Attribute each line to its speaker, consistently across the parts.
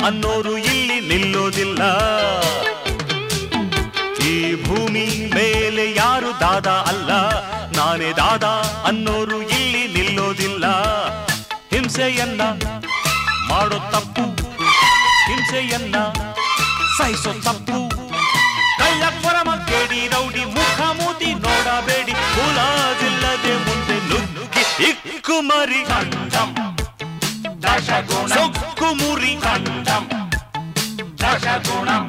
Speaker 1: ಅನ್ನೋರು ಇಲ್ಲಿ ನಿಲ್ಲೋದಿಲ್ಲ ಈ ಭೂಮಿ ಮೇಲೆ ಯಾರು ದಾದ ಅಲ್ಲ ನಾನೇ ದಾದ ಅನ್ನೋರು ಇಲ್ಲಿ ನಿಲ್ಲೋದಿಲ್ಲ ಹಿಂಸೆಯನ್ನ ಮಾಡೋ ತಪ್ಪು ಹಿಂಸೆಯನ್ನ ಸಹಿಸೋ ತಪ್ಪು ಕಳ್ಳ ಕೊರಮ ಕೇಡಿ ರೌಡಿ ಮುಖ ಮೂತಿ ನೋಡಬೇಡಿ ಹುಲಾದಿಲ್ಲದೆ ಮುಂದೆ ನುಗ್ಗಿ ಇಕ್ಕು ಮರಿ
Speaker 2: ಖಂಡಂ ದಶಗುಣಂ
Speaker 1: ಸೊಕ್ಕು ಮುರಿ
Speaker 2: ಖಂಡಂ ದಶಗುಣಂ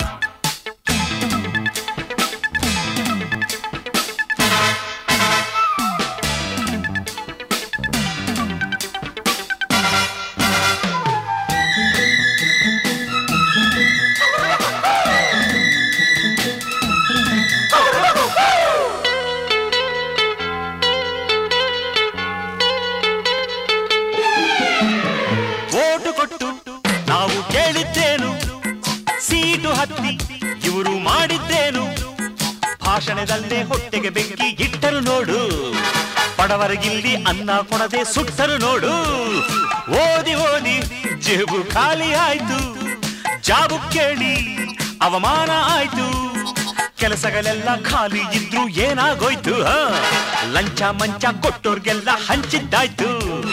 Speaker 1: ಓಟು ಕೊಟ್ಟು ನಾವು ಕೇಳಿದ್ದೇನು ಸೀಟು ಹತ್ತಿ ಇವರು ಮಾಡಿದ್ದೇನು ಭಾಷಣದಲ್ಲೇ ಹೊಟ್ಟೆಗೆ ಬೆಂಕಿ ಇಟ್ಟರು ನೋಡು ಬಡವರಿಗಿಲ್ಲಿ ಅನ್ನ ಕೊಡದೆ ಸುಟ್ಟರು ನೋಡು ಓದಿ ಓದಿ ಜೇಬು ಖಾಲಿ ಆಯ್ತು ಜಾಬು ಕೇಳಿ ಅವಮಾನ ಆಯ್ತು ಕೆಲಸಗಳೆಲ್ಲ ಖಾಲಿ ಇದ್ರು ಏನಾಗೋಯ್ತು ಹ? ಲಂಚ ಮಂಚ ಕೊಟ್ಟೋರ್ಗೆಲ್ಲ ಹಂಚಿದ್ದಾಯ್ತು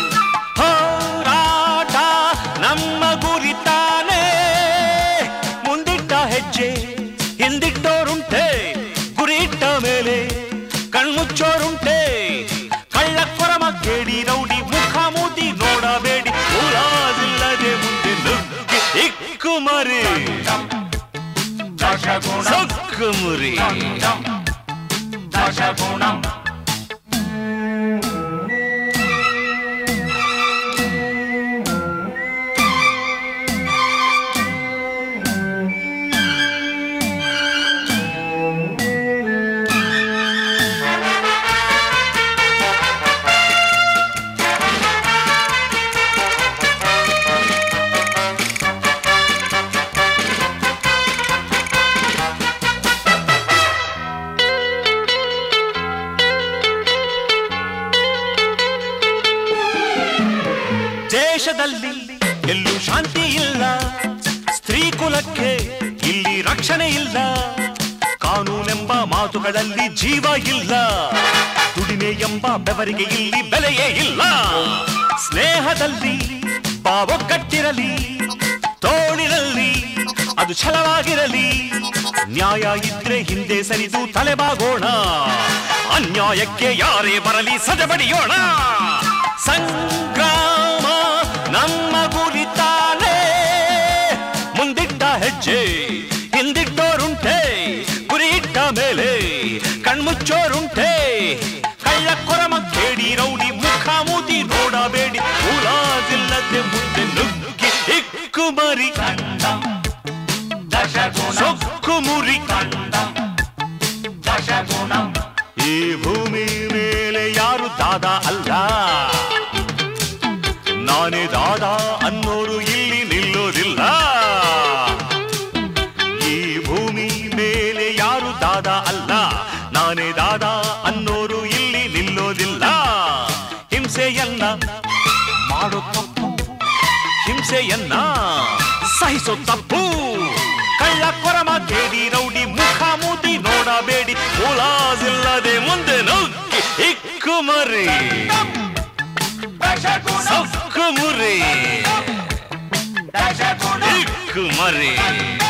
Speaker 1: ಹೋರಾಟ ನಮ್ಮ ಗುರಿ ತಾನೇ ಮುಂದಿಟ್ಟ ಹೆಜ್ಜೆ ಹಿಂದಿಟ್ಟೋರುಂಟೆ ಗುರಿ ಇಟ್ಟ ಮೇಲೆ ಕಣ್ಮುಚ್ಚೋರುಂಟೆ ಕಳ್ಳ ಕೊರಮ ಕೇಡಿ ರೌಡಿ ಮುಖ ಮೂತಿ ನೋಡಬೇಡಿ ಊರಾದಿಲ್ಲದೆ ಮುಂದೆ ನುಗ್ಗಿ ಇಕ್ಕು ಮರಿ
Speaker 2: ದಶಗುಣಂ
Speaker 1: ಸೊಕ್ಕು ಮುರಿ
Speaker 2: ಖಂಡಂ ದಶಗುಣಂ
Speaker 1: ದೇಶದಲ್ಲಿ ಎಲ್ಲೂ ಶಾಂತಿ ಇಲ್ಲ ಸ್ತ್ರೀ ಕುಲಕ್ಕೆ ಇಲ್ಲಿ ರಕ್ಷಣೆ ಇಲ್ಲ ಕಾನೂನೆಂಬ ಮಾತುಗಳಲ್ಲಿ ಜೀವ ಇಲ್ಲ ದುಡಿಮೆ ಎಂಬ ಬೆವರಿಗೆ ಇಲ್ಲಿ ಬೆಲೆಯೇ ಇಲ್ಲ ಸ್ನೇಹದಲ್ಲಿ ಬಾವೊಗ್ಗಟ್ಟಿರಲಿ ತೋಳಿನಲ್ಲಿ ಅದು ಛಲವಾಗಿರಲಿ ನ್ಯಾಯ ಇದ್ರೆ ಹಿಂದೆ ಸರಿದು ತಲೆಬಾಗೋಣ ಅನ್ಯಾಯಕ್ಕೆ ಯಾರೇ ಬರಲಿ ಸದಬಡಿಯೋಣ ಸಂಗ್ರಾಮ ನಮ್ಮ ಗುರಿ ತಾನೇ ಮುಂದಿಟ್ಟ ಹೆಜ್ಜೆ ಹಿಂದಿಟ್ಟೋರುಂಟೆ ಗುರಿ ಇಟ್ಟ ಮೇಲೆ ಕಣ್ಮುಚ್ಚೋರುಂಟೆ ಕಳ್ಳ ಕೊರಮ ಕೇಡಿ ರೌಡಿ ಮುಖ ಮೂತಿ ನೋಡಬೇಡಿ ಊರಾದಿಲ್ಲದೆ ಮುಂದೆ ನುಗ್ಗಿ ಇಕ್ಕು ಮರಿ
Speaker 2: ಖಂಡಂ ದಶಗುಣಂ
Speaker 1: ಸೊಕ್ಕು ಮುರಿ
Speaker 2: ಖಂಡಂ ದಶಗುಣಂ
Speaker 1: ಈ ಭೂಮಿ ಮೇಲೆ ಯಾರು ದಾದ ಅಲ್ಲ ನಾನೇ ದಾದ ಅನ್ನೋರು ಇಲ್ಲಿ ನಿಲ್ಲೋದಿಲ್ಲ ಈ ಭೂಮಿ ಮೇಲೆ ಯಾರು ದಾದ ಅಲ್ಲ ನಾನೇ ದಾದ ಅನ್ನೋರು ಇಲ್ಲಿ ನಿಲ್ಲೋದಿಲ್ಲ ಹಿಂಸೆಯನ್ನ ಮಾಡೋ ತಪ್ಪು ಹಿಂಸೆಯನ್ನ ಸಹಿಸೋ ತಪ್ಪು ಕಳ್ಳ ಕೊರಮ ಕೇಡಿ ರೌಡಿ ಮುಖ ಮೂತಿ ನೋಡಬೇಡಿ ಮುಲಾಜಿಲ್ಲದೆ ಮುಂದೆ ನುಗ್ಗಿ ಇಕ್ಕು ಮರಿ
Speaker 2: ದಶಗುಣಂ
Speaker 1: ಸೊಕ್ಕು ಮುರಿ
Speaker 2: ದಶಗುಣಂ
Speaker 1: ಇಕ್ಕು ಮರಿ